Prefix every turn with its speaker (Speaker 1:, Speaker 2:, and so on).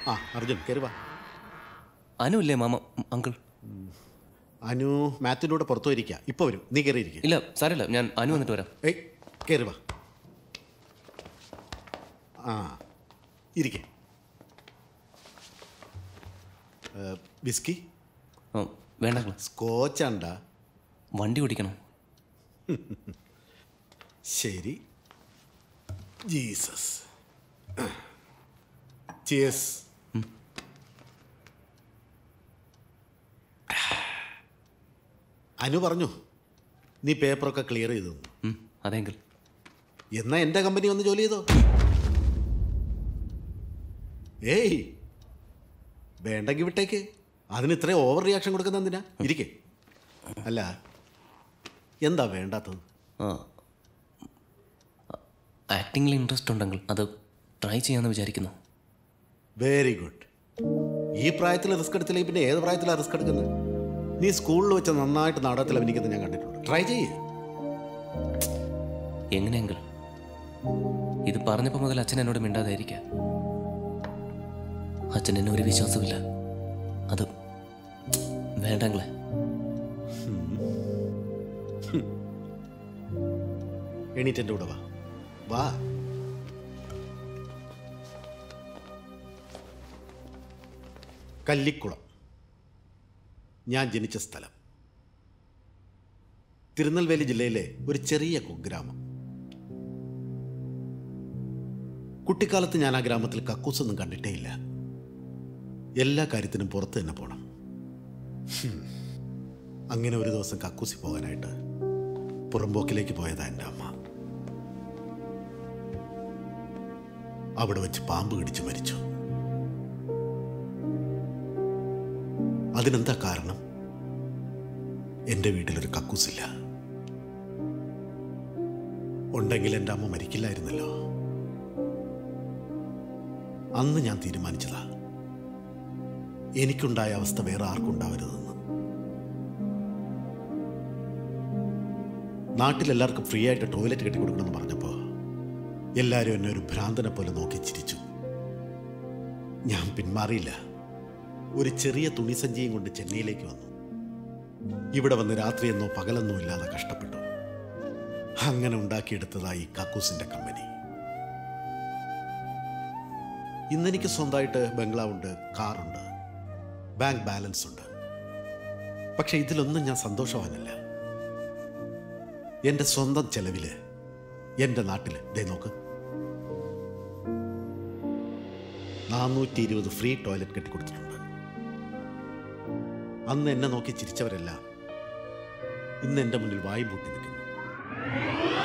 Speaker 1: ആ അർജുൻ കയറി വാ
Speaker 2: അനു ഇല്ലേ മാമ ഉം, അങ്കിൾ
Speaker 1: അനു മാത്യുവിൻ്റെ കൂടെ പുറത്തു ഇരിക്കുക ഇപ്പോൾ വരും നീ കയറി ഇരിക്കുക
Speaker 2: ഇല്ല സാരമില്ല ഞാൻ അനു വന്നിട്ട് വരാം
Speaker 1: ഏയ് കയറി വാ ആ ഇരിക്കെ ബിസ്കി
Speaker 2: ആ, വേണ്ട അങ്കിൾ
Speaker 1: സ്കോച്ചാണ്ട
Speaker 2: വണ്ടി ഓടിക്കണം
Speaker 1: ശരി ജീസസ് ചിയേഴ്സ് അനു പറഞ്ഞു നീ പേപ്പറൊക്കെ ക്ലിയർ ചെയ്തു തന്നു.
Speaker 2: ഉം, അതെ അങ്കിൾ
Speaker 1: എന്നാ എൻ്റെ കമ്പനി വന്ന് ജോലി ചെയ്തോ ഏയ് വേണ്ടെങ്കിൽ വിട്ടേക്ക് അതിന് ഇത്രയും ഓവർ റിയാക്ഷൻ കൊടുക്കുന്ന എന്തിനാ ഇരിക്കെ അല്ല എന്താ വേണ്ടാത്തത്
Speaker 2: ആ ആക്ടിങ്ങിൽ ഇൻട്രസ്റ്റ് ഉണ്ടെങ്കിൽ അത് ട്രൈ ചെയ്യാമെന്ന് വിചാരിക്കുന്നു
Speaker 1: വെരി ഗുഡ് ഈ പ്രായത്തിൽ റിസ്ക് എടുത്തില്ലെങ്കിൽ പിന്നെ ഏത് പ്രായത്തിലാണ് റിസ്ക് എടുക്കുന്നത് നീ സ്കൂളിൽ വെച്ച് നന്നായിട്ട് നാടകത്തിൽ അഭിനയിക്കുന്നത് ഞാൻ കണ്ടിട്ടുണ്ട് ട്രൈ ചെയ്യേ
Speaker 2: എങ്ങനെയെങ്കിൽ ഇത് പറഞ്ഞപ്പോൾ മുതൽ അച്ഛൻ എന്നോട് മിണ്ടാതായിരിക്കാം അച്ഛൻ എന്നെ ഒരു വിശ്വാസമില്ല അത് വേണ്ടെങ്കിലേ
Speaker 1: എണീറ്റ് എൻ്റെ കൂടെ വാ വാ കല്ലിക്കുളം ഞാൻ ജനിച്ച സ്ഥലം തിരുനെൽവേലി ജില്ലയിലെ ഒരു ചെറിയ കുഗ്രാമം കുട്ടിക്കാലത്ത് ഞാൻ ആ ഗ്രാമത്തിൽ കക്കൂസൊന്നും കണ്ടിട്ടേ ഇല്ല എല്ലാ കാര്യത്തിനും പുറത്ത് തന്നെ പോകണം ഹും. അങ്ങനെ ഒരു ദിവസം കക്കൂസി പോകാനായിട്ട് പുറമ്പോക്കിലേക്ക് പോയതാ എൻ്റെ അമ്മ അവിടെ വെച്ച് പാമ്പ് കടിച്ച് മരിച്ചു അതിനെന്താ കാരണം എൻ്റെ വീട്ടിലൊരു കക്കൂസില്ല ഉണ്ടെങ്കിൽ എൻ്റെ അമ്മ മരിക്കില്ലായിരുന്നല്ലോ അന്ന് ഞാൻ തീരുമാനിച്ചതാ എനിക്കുണ്ടായ അവസ്ഥ വേറെ ആർക്കും ഉണ്ടാവരുതെന്ന് നാട്ടിലെല്ലാവർക്കും ഫ്രീ ആയിട്ട് ടോയ്ലറ്റ് കെട്ടിക്കൊടുക്കണമെന്ന് പറഞ്ഞപ്പോൾ എല്ലാവരും എന്നെ ഒരു ഭ്രാന്തനെ പോലെ നോക്കി ചിരിച്ചു ഞാൻ പിന്മാറിയില്ല ഒരു ചെറിയ തുണിസഞ്ചിയും കൊണ്ട് ചെന്നൈയിലേക്ക് വന്നു ഇവിടെ വന്ന് രാത്രിയെന്നോ പകലെന്നോ ഇല്ലാതെ കഷ്ടപ്പെട്ടു അങ്ങനെ ഉണ്ടാക്കിയെടുത്തതായി കക്കൂസിന്റെ കമ്പനി ഇന്നെനിക്ക് സ്വന്തമായിട്ട് ബംഗ്ലാവുണ്ട് കാറുണ്ട് ബാങ്ക് ബാലൻസ് ഉണ്ട് പക്ഷെ ഇതിലൊന്നും ഞാൻ സന്തോഷവാനല്ല എൻ്റെ സ്വന്തം ചെലവില് എൻ്റെ നാട്ടിൽ ദേ നോക്ക് നാനൂറ്റി ഇരുപത് ഫ്രീ ടോയ്ലറ്റ് കെട്ടിക്കൊടുത്തിട്ടുണ്ട് അന്ന് എന്നെ നോക്കി ചിരിച്ചവരെല്ലാം ഇന്ന് എൻ്റെ മുന്നിൽ വായും പൂട്ടി നിൽക്കുന്നു